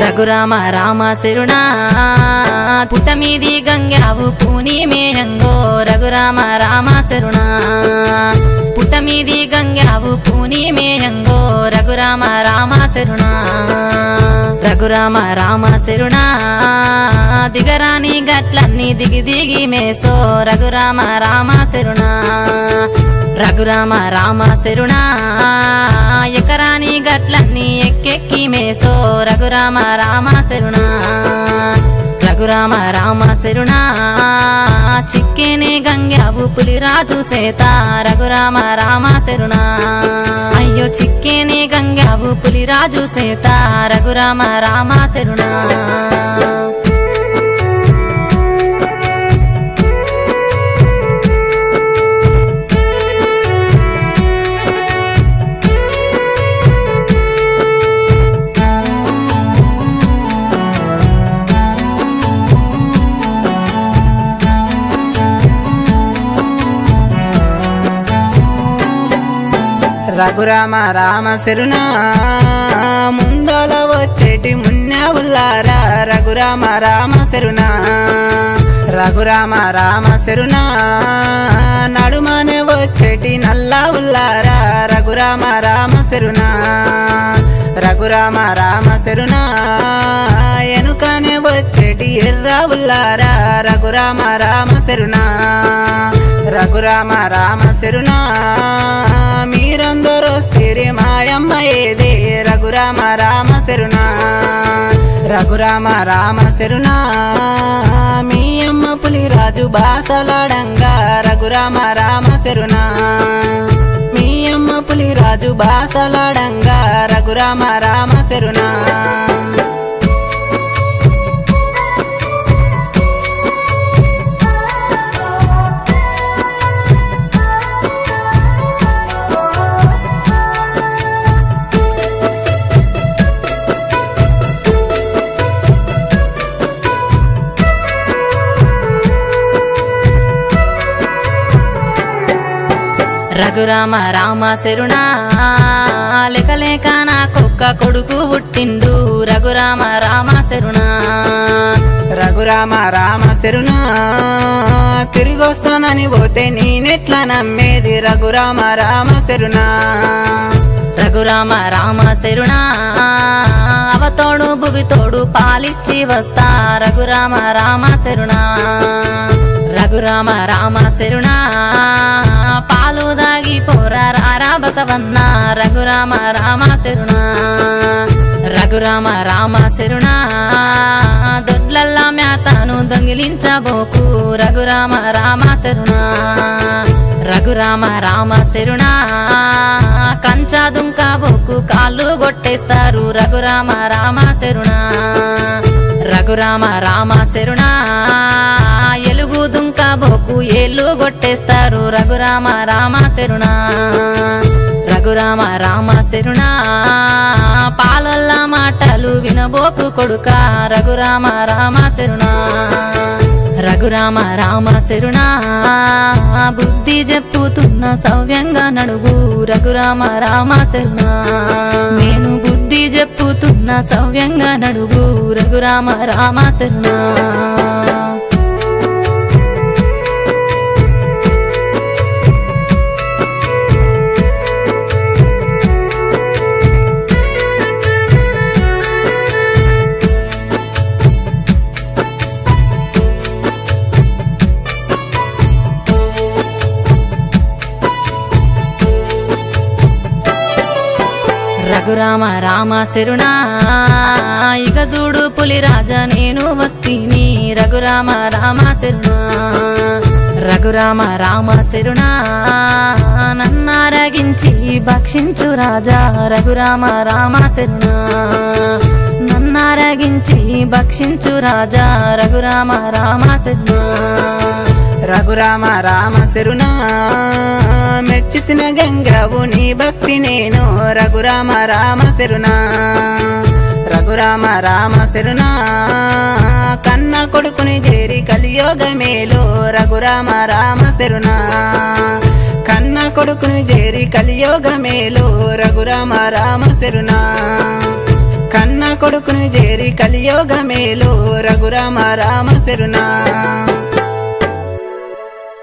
రఘురామ రామ శరుణా పుటమీది గంగావు పూని మేయంగో రఘురామ రామ శరుణా పుటమీది గంగావు పూని మేయంగో రఘురామ రామ శరుణా రఘురామ రామ శరుణా దిగరాని గట్లన్నీ దిగి దిగి మేసో రఘురామ రామ శరుణా రఘురామ రామ శరుణా ఎకరాని గట్లన్నీ ఎక్కెక్కి మేసో రఘురామ రామ శరుణా రఘురామ రామ శరుణా చిక్కేనే గంగావు పులిరాజు సేత రఘురామ రామ శరుణా అయ్యో చిక్కేనే గంగావు పులిరాజు సేత రఘురామ రామ శరుణా రఘురామ రామ శరుణా ముందల వచ్చేటి మున్నావుల్లారా రఘురామ రామ శరుణా రఘురామ రామ శరుణా నడుమనే వచ్చేటి నల్లా ఉల్లారా రఘురామ రామ శరుణా రఘురామ రామ శరుణా ఎనుకనే వచ్చేటి ఎర్ర ఉల్లారా రఘురామ రామ శరుణా రఘురామ రామ శరుణా మీరందరూ స్థిరి మాయమ్మ ఏదే రఘురామ రామ శరుణా రఘురామ రామ శరుణా మీ అమ్మ పులిరాజు బాసలాడంగా రఘురామ రామ శరుణా మీ అమ్మ పులిరాజు బాసలాడంగా రఘురామ రామ శరుణా రఘురామ రామ శరుణా లేక లేక నా కుక్క కొడుకు పుట్టిండు రఘురామ రామ శరుణా రఘురామ రామ శరుణా తిరిగొస్తానని పోతే నేనెట్లా నమ్మేది రఘురామ రామ శరుణా రఘురామ రామ శరుణా అవతోడు భువితోడు పాలిచ్చి వస్తా రఘురామ రామ శరుణా రఘురామ రామ శరుణా పాలు దాగి పోరా రారా బసవన్న రఘురామ రామ శరుణా రఘురామ రామ శరుణా దొడ్లల్లా మేతను దొంగిలించబోకు రఘురామ రామ శరుణా రఘురామ రామ శరుణా కంచా దుంకబోకు కాళ్ళు కొట్టేస్తారు రఘురామ రామ శరుణా రఘురామ రామ శరుణా ఎలుగు దుంకబోకు ఏళ్ళు కొట్టేస్తారు రఘురామ రామ శరుణా రఘురామ రామ శరుణా పాలల్ల మాటలు వినబోకు కొడుక రఘురామ రామ శరుణా రఘురామ రామ శరుణా బుద్ధి చెప్పుతున్న సవ్యంగా నడుగు రఘురామ రామ శరుణా నేను బుద్ధి చెప్పుతున్న సవ్యంగా నడుగు రఘురామ రామ శరుణా రఘురామ రామ శరుణా ఇక చూడు పులిరాజా నేను వస్తీని రఘురామ రామ శరుణా రఘురామ రామ శరుణా నన్నారగించి భక్షించు రాజా రఘురామ రామ శరుణా నన్నారగించి భక్షించు రాజా రఘురామ రామ శరుణా రఘురామ రామ శరుణా మెచ్చితిన గంగావు నీ భక్తి నేను రఘురామ రామ శరుణా రఘురామ రామ శరుణా కన్న కొడుకుని చేరి కలియోగమేలో రఘురామ రామ శరుణా కన్న కొడుకుని చేరి కలియోగమేలో రఘురామ రామ శరుణా కన్న కొడుకును చేరి కలియోగ మేలు రఘురామ రామ శరునా